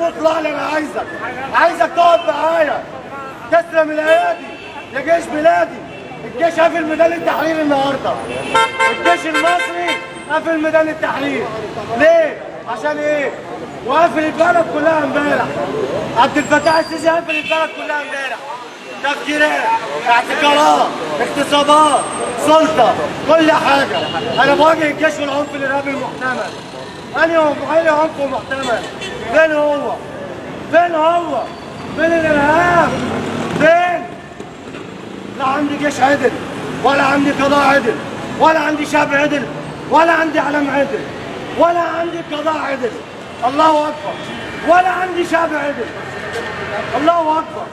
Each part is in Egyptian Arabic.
واطلع لي انا عايزك عايزك تقعد معايا تسلم الايادي يا جيش بلادي الجيش قافل ميدان التحرير النهارده الجيش المصري قافل ميدان التحرير ليه؟ عشان ايه؟ وقافل البلد كلها امبارح عبد الفتاح السيسي قافل البلد كلها امبارح تفجيرات اعتقالات اغتصابات سلطه كل حاجه انا بواجه الجيش والعنف الارهابي المحتمل انهي انهي عنف محتمل فين هو؟ فين هو؟ فين الارهاب؟ فين؟ لا عندي جيش عدل ولا عندي قضاء عدل ولا عندي شعب عدل ولا عندي علم عدل ولا عندي قضاء عدل الله اكبر ولا عندي شعب عدل الله اكبر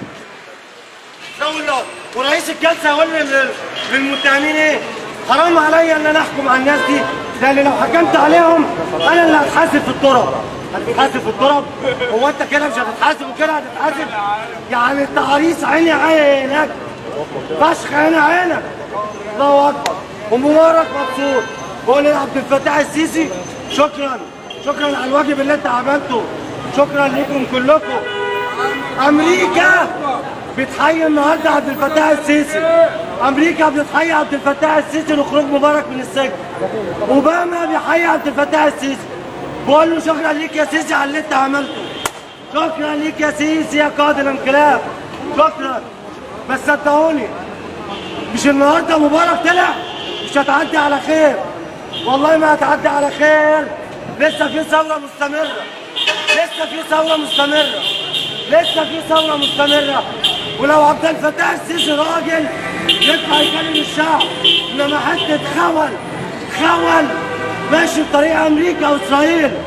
دولة ورئيس الجلسة يقول لل- للمتهمين ايه؟ حرام عليا ان انا احكم على الناس دي لان لو حكمت عليهم انا اللي هتحاسب في التراب هتتحاسب في التراب هو انت كده مش هتتحاسب وكده هتتحاسب يعني التعريس عيني عينك فشخ عيني عينك الله اكبر ومبارك مبسوط بقول لعبد الفتاح السيسي شكرا شكرا على الواجب اللي انت عملته شكرا لكم كلكم امريكا بتحيي النهارده عبد الفتاح السيسي امريكا بتحيي عبد الفتاح السيسي لخروج مبارك من السجن اوباما بيحيي عبد الفتاح السيسي بقول له شكرا ليك يا سيسي على اللي انت عملته شكرا ليك يا سيسي يا قائد الانقلاب شكرا بس صدقوني مش النهارده مبارك طلع مش هتعدي على خير والله ما هتعدي على خير لسه في ثوره مستمره لسه في ثوره مستمره لسه في ثوره مستمره ولو عبد الفتاح السيسي راجل يطلع يكلم الشعب انما حته خول خول ماشي بطريق امريكا واسرائيل